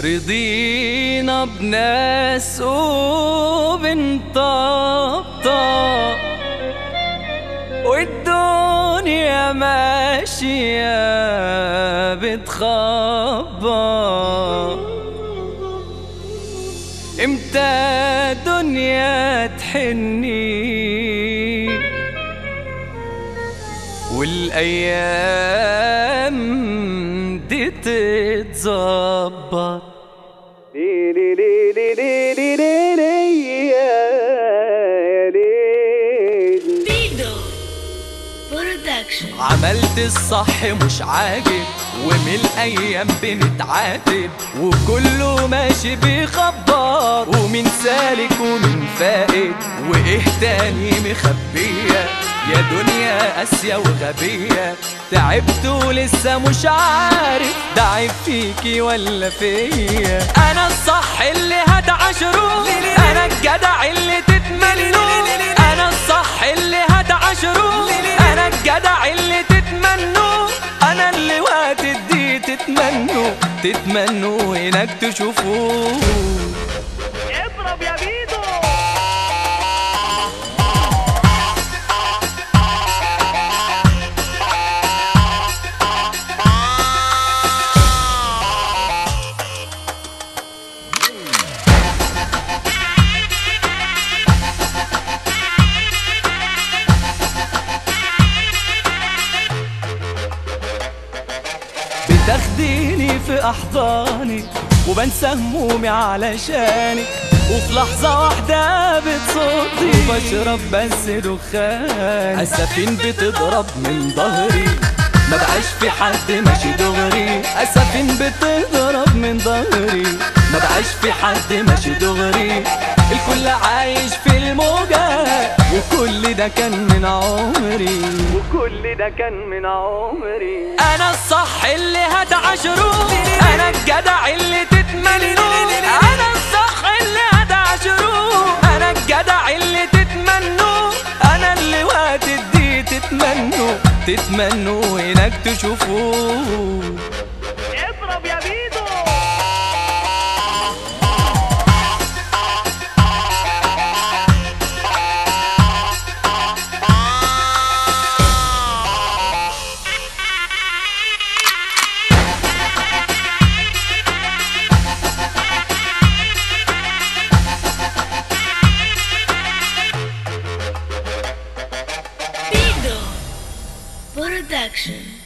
رضينا بناس وبنطبطب والدنيا ماشية بتخبط امتى دنيا تحني والايام دي تتظبط لي لي لي لي لي لي لي لي يا ليل Dido Production عملت الصح مش عاجب ومن الايام بنتعاتب وكله ماشي بيخبط ومن سالك ومن فائد وايه تاني مخبيه يا دنيا قاسية وغبية تعبت ولسه مش عارف ده عيب فيكي ولا فيا انا الصح اللي هتعاشروه انا الجدع اللي تتمنوه انا الصح اللي هتعاشروه انا الجدع اللي تتمنوه انا اللي وقت دي تتمنوا تتمنوا هناك تشوفوه اضرب يا بيدو بتاخديني في احضانك وبنسى همومي علشانك وفي لحظة واحدة بتصدي وبشرب بس دخان أسفين بتضرب من ظهري ما بقاش في حد ماشي دغري أسفين بتضرب من ظهري ما بقاش في حد ماشي دغري الكل عايش في الموجة وكل ده كان من عمري وكل ده كان من عمري انا الصح اللي هتعاشروه انا الجدع اللي تتمنوه انا الصح اللي هتعاشروه انا الجدع اللي تتمنوه انا اللي وقت دي تتمنوا تتمنوا هناك تشوفوه اضرب يا بيدو Dido Production